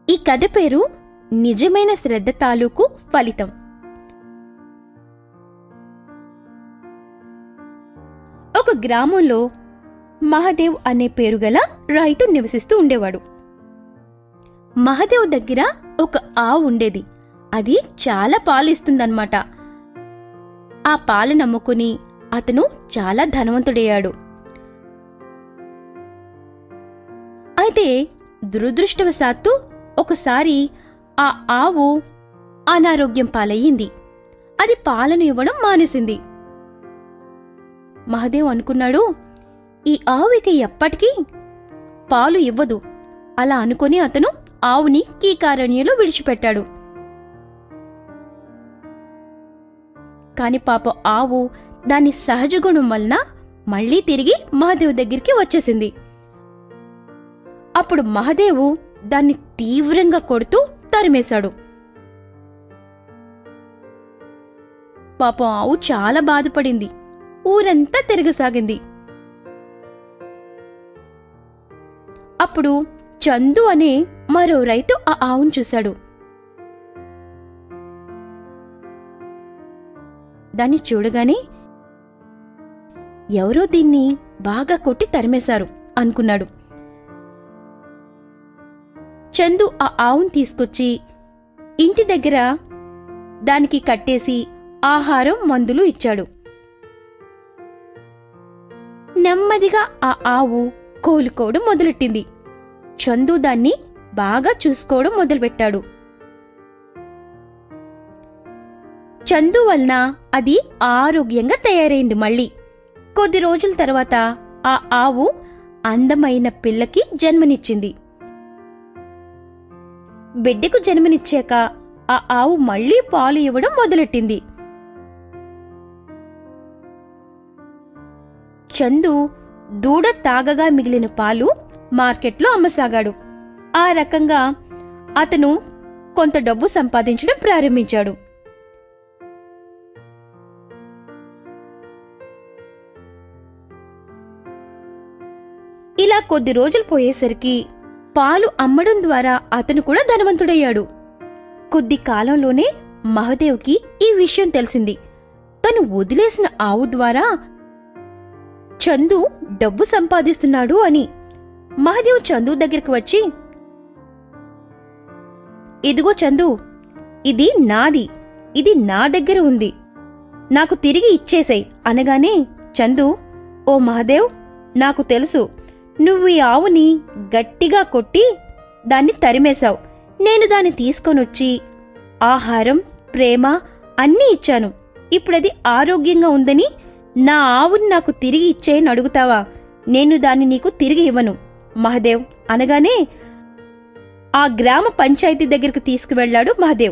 ఈ కథ పేరు నిజమైన శ్రద్ధ తాలూకు ఫలితం ఒక గ్రామంలో మహాదేవ్ అనే పేరు గల రైతు నివసిస్తూ ఉండేవాడు మహాదేవ్ దగ్గర ఒక ఆవు ఉండేది అది చాలా పాలు ఇస్తుందన్నమాట ఆ పాలు నమ్ముకుని అతను చాలా ధనవంతుడయ్యాడు అయితే దురదృష్టవశాత్తు ఒకసారి ఆ ఆవు అనారోగ్యం పాలయ్యింది అది పాలను ఇవ్వడం మానేసింది మహదేవ్ అనుకున్నాడు ఈ ఆవు ఇక ఎప్పటికీ పాలు ఇవ్వదు అలా అనుకుని అతను ఆవుని కీకారణ్యంలో విడిచిపెట్టాడు కాని పాప ఆవు దాని సహజ గుణం వలన మళ్ళీ తిరిగి మహాదేవ్ దగ్గరికి వచ్చేసింది అప్పుడు మహదేవు దాన్ని తీవ్రంగా కొడుతూ తరిమేశాడు పాపం ఆవు చాలా బాధపడింది ఊరంతా తిరగసాగింది అప్పుడు చందు అనే మరో రైతు ఆ ఆవును చూశాడు దాన్ని చూడగానే ఎవరో దీన్ని బాగా కొట్టి తరిమేశారు అనుకున్నాడు చందు ఆ ఆవును తీసుకొచ్చి ఇంటి దగ్గర దానికి కట్టేసి ఆహారం మందులు ఇచ్చాడు నెమ్మదిగా ఆ ఆవు కోలుకోవడం మొదలెట్టింది చందు దాన్ని బాగా చూసుకోవడం మొదలుపెట్టాడు చందు వలన అది ఆరోగ్యంగా తయారైంది మళ్ళీ కొద్ది రోజుల తర్వాత ఆ ఆవు అందమైన పిల్లకి జన్మనిచ్చింది బిడ్డకు జన్మనిచ్చాక ఆ ఆవు మళ్ళీ పాలు ఇవ్వడం మొదలెట్టింది చందు దూడ తాగగా మిగిలిన పాలు మార్కెట్లో అమ్మసాగాడు ఆ రకంగా అతను కొంత డబ్బు సంపాదించడం ప్రారంభించాడు ఇలా కొద్ది రోజులు పోయేసరికి పాలు అమ్మడం ద్వారా అతను కూడా ధనవంతుడయ్యాడు కొద్ది కాలంలోనే మహదేవ్కి ఈ విషయం తెలిసింది తను వదిలేసిన ఆవు ద్వారా చందు డబ్బు సంపాదిస్తున్నాడు అని మహదేవ్ చందు దగ్గరికి వచ్చి ఇదిగో చందు ఇది నాది ఇది నా దగ్గర ఉంది నాకు తిరిగి ఇచ్చేసేయ్ అనగానే చందు ఓ మహదేవ్ నాకు తెలుసు నువ్వు ఈ ఆవుని గట్టిగా కొట్టి దాన్ని తరిమేశావు నేను దాన్ని తీసుకొనొచ్చి ఆహారం ప్రేమ అన్నీ ఇచ్చాను ఇప్పుడది ఆరోగ్యంగా ఉందని నా ఆవుని నాకు తిరిగి ఇచ్చేయని అడుగుతావా నేను దాన్ని నీకు తిరిగి ఇవ్వను మహదేవ్ అనగానే ఆ గ్రామ పంచాయతీ దగ్గరకు తీసుకువెళ్ళాడు మహదేవ్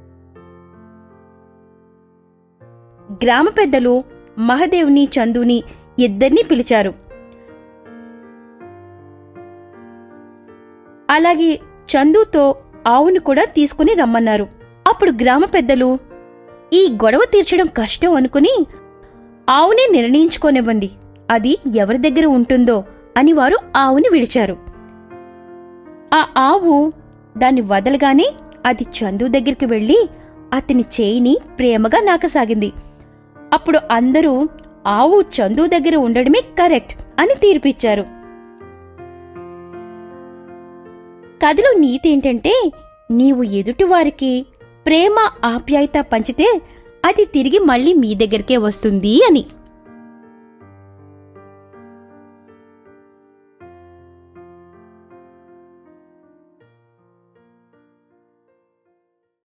గ్రామ పెద్దలు మహదేవ్ని చందుని ఇద్దరినీ పిలిచారు అలాగే చందుతో ఆవును కూడా తీసుకుని రమ్మన్నారు అప్పుడు గ్రామ పెద్దలు ఈ గొడవ తీర్చడం కష్టం అనుకుని ఆవునే నిర్ణయించుకోనివ్వండి అది ఎవరి దగ్గర ఉంటుందో అని వారు ఆవుని విడిచారు ఆ ఆవు దాన్ని వదలగానే అది చందు దగ్గరికి వెళ్ళి అతని చేయిని ప్రేమగా నాకసాగింది అప్పుడు అందరూ ఆవు చందు దగ్గర ఉండడమే కరెక్ట్ అని తీర్పిచ్చారు కథలో నీతి ఏంటంటే నీవు ఎదుటివారికి ప్రేమ ఆప్యాయత పంచితే అది తిరిగి మళ్ళీ మీ దగ్గరికే వస్తుంది అని